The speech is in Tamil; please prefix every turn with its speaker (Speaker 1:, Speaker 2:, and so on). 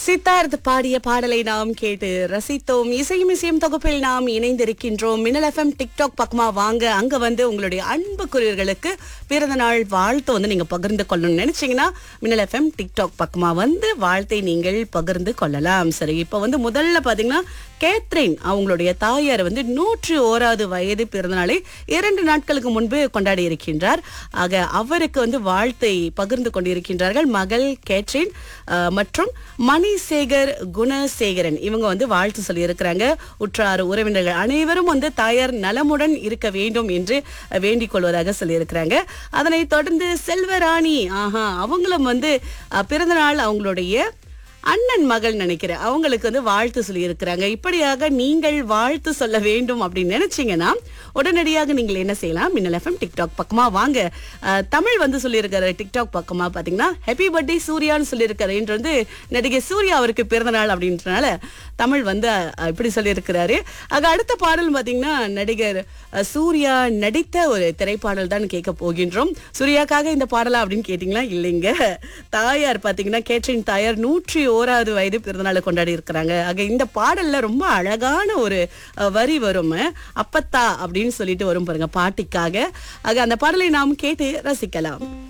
Speaker 1: சித்தார்த் பாடிய பாடலை நாம் கேட்டு ரசித்தோம் இசையும் இசையும் தொகுப்பில் நாம் இணைந்திருக்கின்றோம் மின்னல் எஃப்எம் டிக்டாக் பக்கமா வாங்க அங்க வந்து உங்களுடைய அன்புக்குரியர்களுக்கு பிறந்த நாள் வாழ்த்து வந்து நீங்க பகிர்ந்து கொள்ளணும்னு நினைச்சீங்கன்னா மின்னல் எஃப்எம் டிக்டாக் பக்கமா வந்து வாழ்த்தை நீங்கள் பகிர்ந்து கொள்ளலாம் சரி இப்போ வந்து முதல்ல பாத்தீங்கன்னா கேத்ரின் அவங்களுடைய தாயார் வந்து நூற்றி ஓராவது வயது பிறந்தநாளை இரண்டு நாட்களுக்கு முன்பு கொண்டாடி இருக்கின்றார் ஆக அவருக்கு வந்து வாழ்த்தை பகிர்ந்து கொண்டிருக்கின்றார்கள் மகள் கேத்ரின் அஹ், மற்றும் மணிசேகர் குணசேகரன் இவங்க வந்து வாழ்த்து சொல்லியிருக்கிறாங்க உற்றார் உறவினர்கள் அனைவரும் வந்து தாயார் நலமுடன் இருக்க வேண்டும் என்று அஹ், வேண்டிக் கொள்வதாக சொல்லியிருக்கிறாங்க அதனைத் தொடர்ந்து செல்வராணி ஆஹா அவங்களும் வந்து அஹ், பிறந்தநாள் அவங்களுடைய அண்ணன் மகள் நினைக்கிறேன் அவங்களுக்கு வந்து வாழ்த்து சொல்லி இருக்கிறாங்க இப்படியாக நீங்கள் வாழ்த்து சொல்ல வேண்டும் அப்படின்னு நினைச்சீங்கன்னா உடனடியாக நீங்கள் என்ன செய்யலாம் மின்னல் எஃப்எம் டிக்டாக் பக்கமா வாங்க அஹ், தமிழ் வந்து சொல்லியிருக்கிற டிக்டாக் பக்கமா பாத்தீங்கன்னா ஹாப்பி பர்த்டே சூர்யான்னு சொல்லியிருக்காரு இன்று வந்து நடிகை சூர்யா அவருக்கு பிறந்த நாள் அப்படின்றனால தமிழ் வந்து அஹ், இப்படி சொல்லியிருக்கிறாரு ஆக அடுத்த பாடல் பாத்தீங்கன்னா நடிகர் அஹ், சூர்யா நடித்த ஒரு திரைப்பாடல் தான் கேட்க போகின்றோம் சூர்யாக்காக இந்த பாடலா அப்படின்னு கேட்டீங்களா இல்லைங்க தாயார் பாத்தீங்கன்னா கேட்ரின் தாயார் நூற்றி ஓராவது வயது பிறந்தநாளை கொண்டாடி இருக்கிறாங்க ஆக இந்த பாடல்ல ரொம்ப அழகான ஒரு அஹ், வரி வரும் அப்பத்தா அப்படின்னு சொல்லிட்டு வரும் பாருங்க பாட்டிக்காக ஆக அந்த பாடலை நாம் கேட்டு ரசிக்கலாம்